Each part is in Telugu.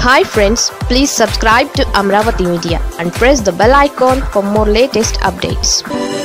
hi friends please subscribe to Amaravati media and press the bell icon for more latest updates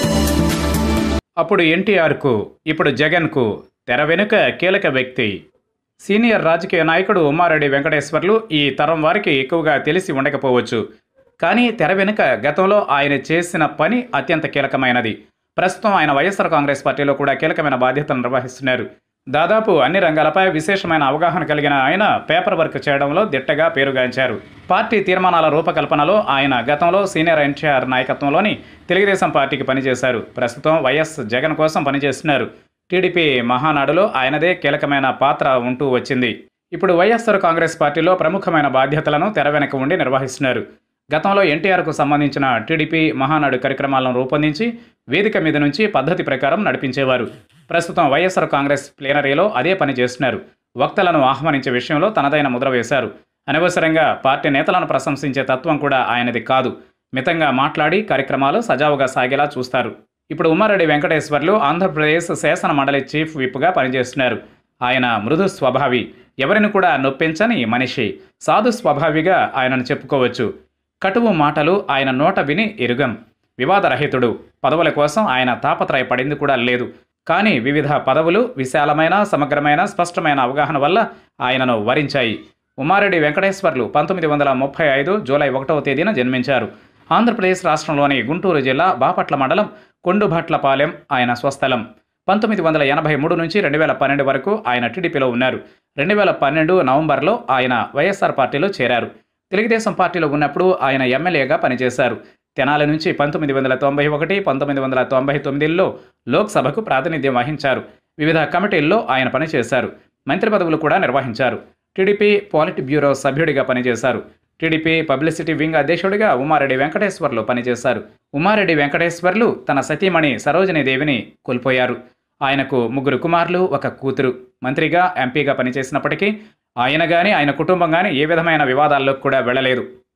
అప్పుడు ఎన్టీఆర్కు ఇప్పుడు జగన్కు తెర వెనుక కీలక వ్యక్తి సీనియర్ రాజకీయ నాయకుడు ఉమ్మారెడ్డి వెంకటేశ్వర్లు ఈ తరం వారికి ఎక్కువగా తెలిసి ఉండకపోవచ్చు కానీ తెర వెనుక గతంలో ఆయన చేసిన పని అత్యంత కీలకమైనది ప్రస్తుతం ఆయన వైఎస్ఆర్ కాంగ్రెస్ పార్టీలో కూడా కీలకమైన బాధ్యతలు నిర్వహిస్తున్నారు దాదాపు అన్ని రంగాలపై విశేషమైన అవగాహన కలిగిన ఆయన పేపర్ వర్క్ చేయడంలో దిట్టగా పేరుగాంచారు పార్టీ తీర్మానాల రూపకల్పనలో ఆయన గతంలో సీనియర్ ఎన్టీఆర్ నాయకత్వంలోని తెలుగుదేశం పార్టీకి పనిచేశారు ప్రస్తుతం వైఎస్ జగన్ కోసం పనిచేస్తున్నారు టీడీపీ మహానాడులో ఆయనదే కీలకమైన పాత్ర ఉంటూ వచ్చింది ఇప్పుడు వైఎస్ఆర్ కాంగ్రెస్ పార్టీలో ప్రముఖమైన బాధ్యతలను తెర వెనక ఉండి నిర్వహిస్తున్నారు గతంలో ఎన్టీఆర్కు సంబంధించిన టీడీపీ మహానాడు కార్యక్రమాలను రూపొందించి వేదిక మీద నుంచి పద్ధతి ప్రకారం నడిపించేవారు ప్రస్తుతం వైఎస్ఆర్ కాంగ్రెస్ ప్లేనరీలో అదే పని చేస్తున్నారు వక్తలను ఆహ్వానించే విషయంలో తనదైన ముద్ర వేశారు అనవసరంగా పార్టీ నేతలను ప్రశంసించే తత్వం కూడా ఆయనది కాదు మితంగా మాట్లాడి కార్యక్రమాలు సజావుగా సాగేలా చూస్తారు ఇప్పుడు ఉమ్మారెడ్డి వెంకటేశ్వర్లు ఆంధ్రప్రదేశ్ శాసన మండలి చీఫ్ విప్గా పనిచేస్తున్నారు ఆయన మృదు స్వభావి ఎవరిని కూడా నొప్పించని మనిషి సాధు స్వభావిగా ఆయనను చెప్పుకోవచ్చు కటువు మాటలు ఆయన నోట విని ఎరుగం వివాదరహితుడు పదవుల కోసం ఆయన తాపత్రయపడింది కూడా లేదు కానీ వివిధ పదవులు విశాలమైన సమగ్రమైన స్పష్టమైన అవగాహన వల్ల ఆయనను వరించాయి ఉమారెడ్డి వెంకటేశ్వర్లు పంతొమ్మిది వందల ముప్పై ఐదు జూలై ఒకటవ తేదీన జన్మించారు ఆంధ్రప్రదేశ్ రాష్ట్రంలోని గుంటూరు జిల్లా బాపట్ల మండలం కొండుభట్లపాలెం ఆయన స్వస్థలం పంతొమ్మిది వందల ఎనభై మూడు నుంచి రెండు వేల పన్నెండు వరకు ఆయన టీడీపీలో ఉన్నారు రెండు వేల పన్నెండు నవంబర్లో ఆయన వైఎస్ఆర్ పార్టీలో చేరారు తెలుగుదేశం పార్టీలో ఉన్నప్పుడు ఆయన ఎమ్మెల్యేగా పనిచేశారు తెనాలి నుంచి పంతొమ్మిది వందల తొంభై ఒకటి పంతొమ్మిది వందల తొంభై తొమ్మిదిలో లోక్సభకు ప్రాతినిధ్యం వహించారు వివిధ కమిటీల్లో ఆయన పనిచేశారు మంత్రి పదవులు కూడా నిర్వహించారు టీడీపీ పాలిట్ బ్యూరో సభ్యుడిగా పనిచేశారు టీడీపీ పబ్లిసిటీ వింగ్ అధ్యక్షుడిగా ఉమారెడ్డి వెంకటేశ్వర్లు పనిచేశారు ఉమారెడ్డి వెంకటేశ్వర్లు తన సతీమణి సరోజిని దేవిని కోల్పోయారు ఆయనకు ముగ్గురు కుమారులు ఒక కూతురు మంత్రిగా ఎంపీగా పనిచేసినప్పటికీ ఆయన కానీ ఆయన కుటుంబం కానీ ఏ విధమైన వివాదాల్లోకి కూడా వెళ్ళలేదు